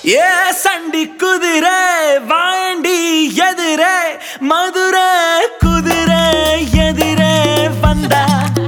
ஏ சண்டி குதிரை வாண்டி எதிரே மதுரை குதிரை எதிரே வந்தா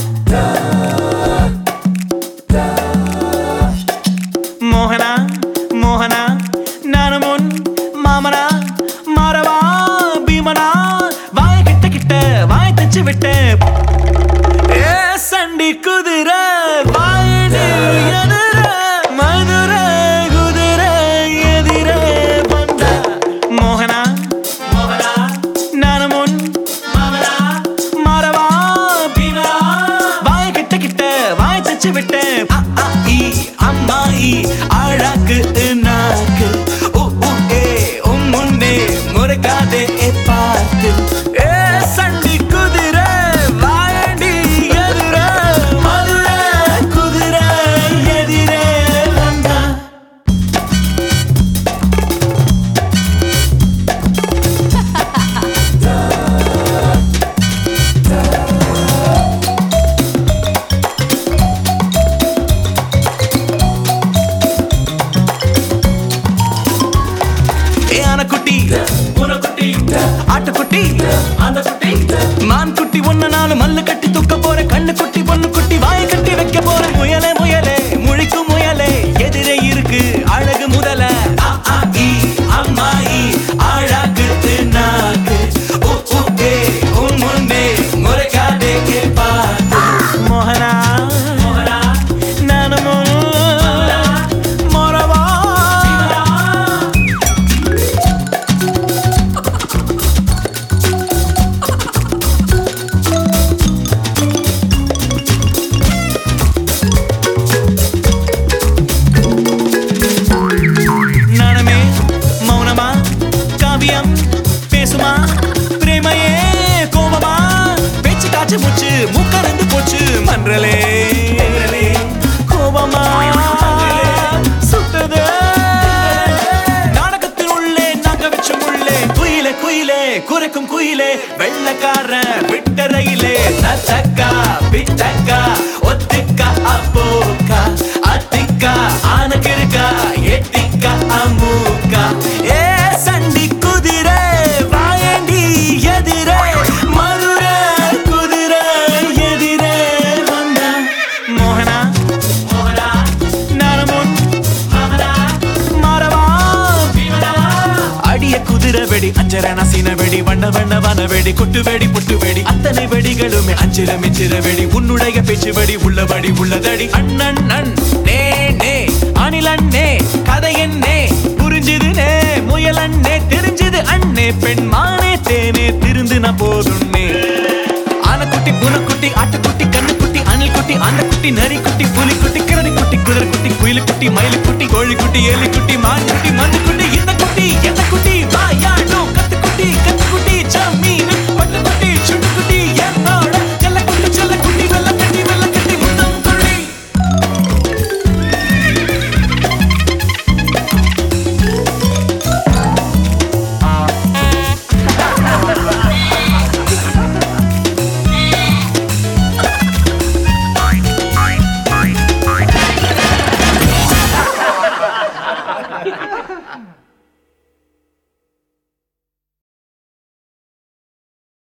மோகனா மோகனா நானும் உன் மாமனா மாறவா பீமனா வாய் கிட்ட கிட்ட வாய் தச்சு விட்டேன் ஏ சண்டி குதிரை வாயடி எதிர மதுரை குதிரை எதிரே வந்த மோகனா மோகனா நானும் உன் மாமனா மாறவா பீமனா வாய் கிட்ட கிட்ட வாய் தச்சு விட்டேன் அ, அ, இ, அம்மா இ, அழகு நாக்கு உ, உ, ஏ, உம் முன்னே முறைக்காதே பார்த்து ஏ சண்டி குதிரை வாயடி எதிர மதுரை குதிரை எதிரே வந்தா ஏ ஆனக்குட்டி பூனைக்குட்டி ஆட்டுக்குட்டி அந்த குட்டி மான் குட்டி ஒன்ன நாலு மல்லு கட்டி தூக்க போற கண்ணு குட்டி பொண்ணு குட்டி வாயை கட்டி வைக்க போற முயலே முயலே முழிக்கும் முயலே எதிரே இருக்கு அழகு முதல அ, ஆ, இ, அம்மா, இ, அழகு நாக்கு உ, உ, ஏ, உன் முன்னே முறைக்காதே கேட்பாத்து மோகனா மோகனா நானும் மோரவா நாணமே மௌனமா காவியம் பேசுமா பிரேமையே கோபமா பேச்சு காய்ச்சி மூச்சு மூக்கறந்து போச்சு மன்றலே கோபமா சுட்டது நாடகத்தில் உள்ளே நாங்க வச்சு உள்ளே குயிலே குயிலே குறைக்கும் குயிலே வெள்ளக்கார விட்ட ரயிலே நத்தக்கா பித்தக்கா ஒத்திக்கா அப்போக்கா அத்திக்கா ஆனக்கிருக்கா எட்டிக்கா அம்மூக்கா ஏ சண்டி குதிரை வாயண்டி எதிரே மதுரை குதிரை எதிரே வந்தா மோகனா மோகனா நானமுன் மாமனா மாறவா பீமனா அடிய குதிரை வெடி அஞ்சரண சீன வெடி வண்ண வண்ண வன வெடி கொட்டு வெடி புட்டு வெடி அத்தனை வெடிகளுமே அஞ்சிர மிஞ்சிர வெடி உன்னுடைய பேச்சு வெடி உள்ளபடி உள்ளதடி அண்ணன் அண் நே நே அணில் அண்ணே கதை என்னே புரிஞ்சுது நே முயல் அண்ணே தெரிஞ்சது அண்ணே பெண் மானே தேனே திருந்து நான் போதுன்னே ஆனக்குட்டி பூனைக்குட்டி ஆட்டுக்குட்டி கண்ணுக்குட்டி அணில் குட்டி ஆண்ட குட்டி நரி குட்டி புலி குட்டி கிரடி குட்டி குதிரை குட்டி குயில் குட்டி மயில் குட்டி கோழி குட்டி எலி